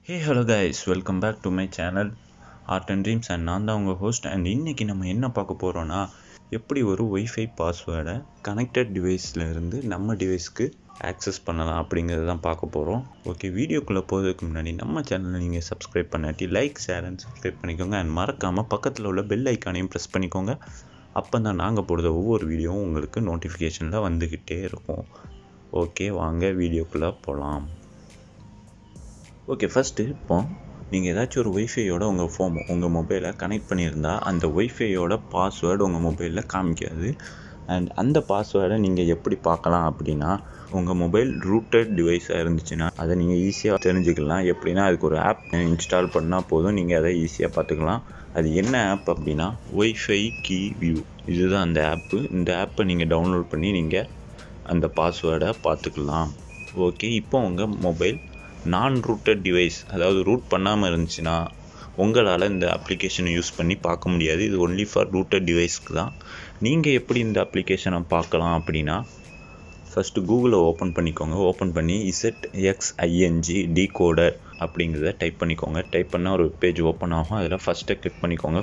hey hello guys welcome back to my channel art and dreams and நான் தான் உங்கள் host and இன்றைக்கி நம்ம என்ன பார்க்க போகிறோன்னா எப்படி ஒரு ஒய்ஃபை பாஸ்வேர்டை கனெக்டட் டிவைஸில் இருந்து நம்ம டிவைஸ்க்கு ஆக்சஸ் பண்ணலாம் அப்படிங்கிறத தான் பார்க்க போகிறோம் ஓகே வீடியோக்குள்ளே போகிறதுக்கு முன்னாடி நம்ம சேனலை நீங்கள் சப்ஸ்கிரைப் பண்ணாட்டி லைக் ஷேர் அண்ட் சப்ஸ்கிரைப் பண்ணிக்கோங்க அண்ட் மறக்காமல் பக்கத்தில் உள்ள பெல் ஐக்கானையும் ப்ரெஸ் பண்ணிக்கோங்க அப்போ தான் நாங்கள் போடுற ஒவ்வொரு வீடியோவும் உங்களுக்கு நோட்டிஃபிகேஷனில் வந்துக்கிட்டே இருக்கும் ஓகே வாங்க வீடியோக்குள்ளே போகலாம் ஓகே ஃபஸ்ட்டு இப்போ நீங்கள் ஏதாச்சும் ஒரு ஒய்ஃபையோட உங்கள் ஃபோன் உங்கள் மொபைலை கனெக்ட் பண்ணியிருந்தா அந்த ஒய்ஃபையோட பாஸ்வேர்டு உங்கள் மொபைலில் காமிக்காது அண்ட் அந்த பாஸ்வேர்டை நீங்கள் எப்படி பார்க்கலாம் அப்படின்னா உங்கள் மொபைல் ரூட்டட் டிவைஸாக இருந்துச்சுன்னா அதை நீங்கள் ஈஸியாக தெரிஞ்சுக்கலாம் எப்படின்னா அதுக்கு ஒரு ஆப் இன்ஸ்டால் பண்ணால் போதும் நீங்கள் அதை ஈஸியாக பார்த்துக்கலாம் அது என்ன ஆப் அப்படின்னா ஒய்ஃபை கீ வியூ இதுதான் அந்த ஆப்பு இந்த ஆப்பை நீங்கள் டவுன்லோட் பண்ணி நீங்கள் அந்த பாஸ்வேர்டை பார்த்துக்கலாம் ஓகே இப்போ உங்கள் மொபைல் நான் ரூட்டட் டிவைஸ் அதாவது ரூட் பண்ணாமல் இருந்துச்சுன்னா உங்களால் இந்த அப்ளிகேஷனை யூஸ் பண்ணி பார்க்க முடியாது இது ஒன்லி ஃபார் ரூட்டட் டிவைஸ்க்கு தான் நீங்கள் எப்படி இந்த அப்ளிகேஷனை பார்க்கலாம் அப்படின்னா ஃபஸ்ட்டு கூகுளை ஓப்பன் பண்ணிக்கோங்க ஓப்பன் பண்ணி இசட் எக்ஸ்ஐஎன்ஜி டிகோடர் அப்படிங்கிறத டைப் பண்ணிக்கோங்க டைப் பண்ணால் ஒரு பேஜ் ஓப்பன் ஆகும் அதில் ஃபஸ்ட்டை கிளிக் பண்ணிக்கோங்க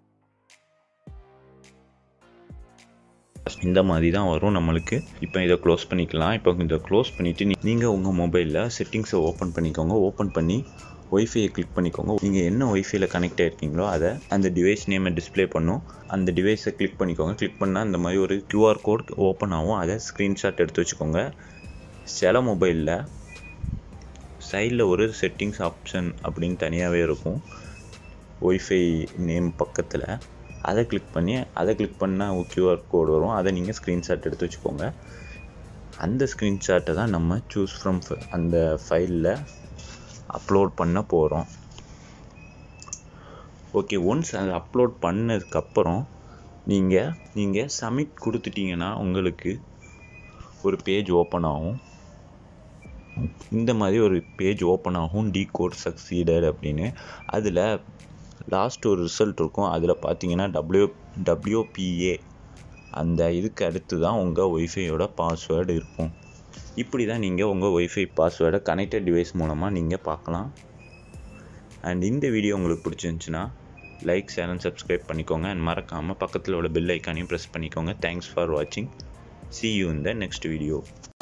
இந்த மாதிரி தான் வரும் நம்மளுக்கு இப்போ இதை க்ளோஸ் பண்ணிக்கலாம் இப்போ இதை க்ளோஸ் பண்ணிவிட்டு நீங்கள் உங்கள் மொபைலில் செட்டிங்ஸை ஓப்பன் பண்ணிக்கோங்க ஓப்பன் பண்ணி ஒய்ஃபையை கிளிக் பண்ணிக்கோங்க நீங்கள் என்ன ஒய்ஃபைல கனெக்ட் ஆகிருக்கீங்களோ அதை அந்த டிவைஸ் நேமை டிஸ்பிளே பண்ணும் அந்த டிவைஸை கிளிக் பண்ணிக்கோங்க கிளிக் பண்ணால் இந்த மாதிரி ஒரு க்யூஆர் கோட் ஓப்பன் ஆகும் அதை ஸ்க்ரீன்ஷாட் எடுத்து வச்சுக்கோங்க சில மொபைலில் சைடில் ஒரு செட்டிங்ஸ் ஆப்ஷன் அப்படின்னு தனியாகவே இருக்கும் ஒய்ஃபை நேம் பக்கத்தில் அதை கிளிக் பண்ணி அதை கிளிக் பண்ணால் கியூஆர் கோடு வரும் அதை நீங்கள் ஸ்க்ரீன்ஷாட் எடுத்து வச்சுக்கோங்க அந்த ஸ்க்ரீன்ஷாட்டை தான் நம்ம சூஸ் ஃப்ரம் அந்த ஃபைலில் அப்லோட் பண்ண போகிறோம் ஓகே ஒன்ஸ் அதை அப்லோட் பண்ணதுக்கப்புறம் நீங்கள் நீங்கள் சப்மிட் கொடுத்துட்டீங்கன்னா உங்களுக்கு ஒரு பேஜ் ஓப்பன் ஆகும் இந்த மாதிரி ஒரு பேஜ் ஓப்பன் ஆகும் டி கோட் சக்சீடட் அப்படின்னு அதில் லாஸ்ட் ஒரு ரிசல்ட் இருக்கும் அதில் பார்த்தீங்கன்னா டபிள்யூ டபிள்யூபிஏ அந்த இதுக்கு அடுத்து தான் உங்கள் ஒய்ஃபையோட பாஸ்வேர்டு இருக்கும் இப்படி தான் நீங்கள் உங்கள் ஒய்ஃபை பாஸ்வேர்டை கனெக்டட் டிவைஸ் மூலமாக நீங்கள் பார்க்கலாம் அண்ட் இந்த வீடியோ உங்களுக்கு பிடிச்சிருந்துச்சின்னா லைக் ஷேர் அண்ட் சப்ஸ்கிரைப் பண்ணிக்கோங்க அண்ட் மறக்காமல் பக்கத்தில் உள்ள பெல் ஐக்கானையும் ப்ரெஸ் பண்ணிக்கோங்க தேங்க்ஸ் ஃபார் வாட்சிங் see you in the next video